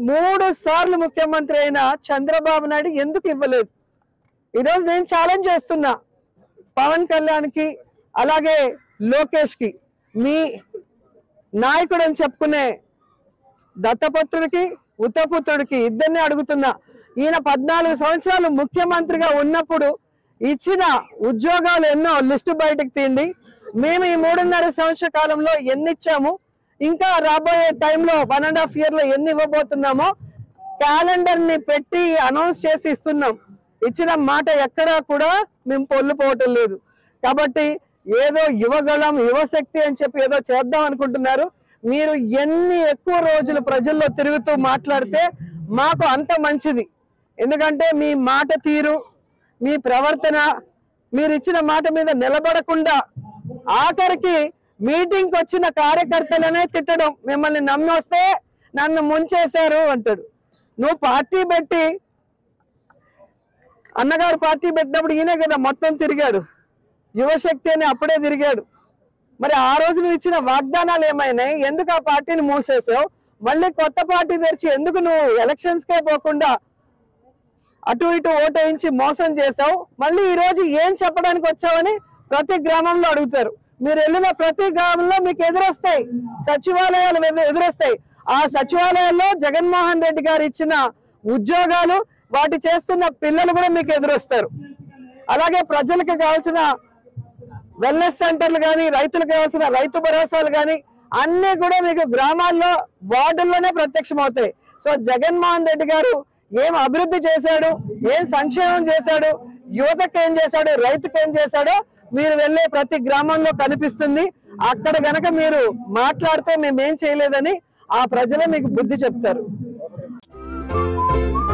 మూడు సార్లు ముఖ్యమంత్రి అయిన చంద్రబాబు నాయుడు ఎందుకు ఇవ్వలేదు ఈరోజు నేను ఛాలెంజ్ చేస్తున్నా పవన్ కళ్యాణ్ కి అలాగే లోకేష్ కి మీ నాయకుడు అని చెప్పుకునే దత్తపుత్రుడికి ఉత్తపుత్రుడికి ఇద్దరిని అడుగుతున్నా ఈయన పద్నాలుగు సంవత్సరాలు ముఖ్యమంత్రిగా ఉన్నప్పుడు ఇచ్చిన ఉద్యోగాలు ఎన్నో లిస్టు బయటకు తీయండి మేము ఈ మూడున్నర సంవత్సర కాలంలో ఎన్ని ఇచ్చాము ఇంకా రాబోయే టైంలో వన్ అండ్ హాఫ్ ఇయర్ లో ఎన్ని ఇవ్వబోతున్నామో క్యాలెండర్ ని పెట్టి అనౌన్స్ చేసి ఇస్తున్నాం ఇచ్చిన మాట ఎక్కడా కూడా మేము పొల్లుపోవటం లేదు కాబట్టి ఏదో యువగళం యువశక్తి అని చెప్పి ఏదో చేద్దాం అనుకుంటున్నారు మీరు ఎన్ని ఎక్కువ రోజులు ప్రజల్లో తిరుగుతూ మాట్లాడితే మాకు అంత మంచిది ఎందుకంటే మీ మాట తీరు మీ ప్రవర్తన మీరు ఇచ్చిన మాట మీద నిలబడకుండా ఆఖరికి మీటింగ్ వచ్చిన కార్యకర్తలనే తిట్టడం మిమ్మల్ని నమ్మి వస్తే నన్ను ముంచేశారు అంటాడు నువ్వు పార్టీ పెట్టి అన్నగారు పార్టీ పెట్టినప్పుడు ఈయనే కదా మొత్తం తిరిగాడు యువశక్తి అని అప్పుడే తిరిగాడు మరి ఆ రోజు నువ్వు ఇచ్చిన వాగ్దానాలు ఏమైనాయి ఎందుకు ఆ పార్టీని మూసేసావు మళ్ళీ కొత్త పార్టీ తెరిచి ఎందుకు నువ్వు ఎలక్షన్స్ కే పోకుండా అటు ఇటు ఓటేయించి మోసం చేసావు మళ్ళీ ఈ రోజు ఏం చెప్పడానికి వచ్చావని ప్రతి గ్రామంలో అడుగుతారు మీరు వెళ్ళిన ప్రతి గ్రామంలో మీకు ఎదురొస్తాయి సచివాలయాలు ఎదు- ఎదురొస్తాయి ఆ సచివాలయాల్లో జగన్మోహన్ రెడ్డి గారు ఇచ్చిన ఉద్యోగాలు వాటి చేస్తున్న పిల్లలు కూడా మీకు ఎదురొస్తారు అలాగే ప్రజలకు కావాల్సిన వెల్నెస్ సెంటర్లు కానీ రైతులకు కావాల్సిన రైతు భరోసాలు కానీ అన్ని కూడా మీకు గ్రామాల్లో వార్డుల్లోనే ప్రత్యక్షమవుతాయి సో జగన్మోహన్ రెడ్డి గారు ఏం అభివృద్ధి చేశాడు ఏం సంక్షేమం చేశాడు యువతకు ఏం చేశాడు రైతుకు ఏం చేశాడో మీరు వెళ్ళే ప్రతి గ్రామంలో కనిపిస్తుంది అక్కడ గనక మీరు మాట్లాడితే మేమేం చేయలేదని ఆ ప్రజలే మీకు బుద్ధి చెప్తారు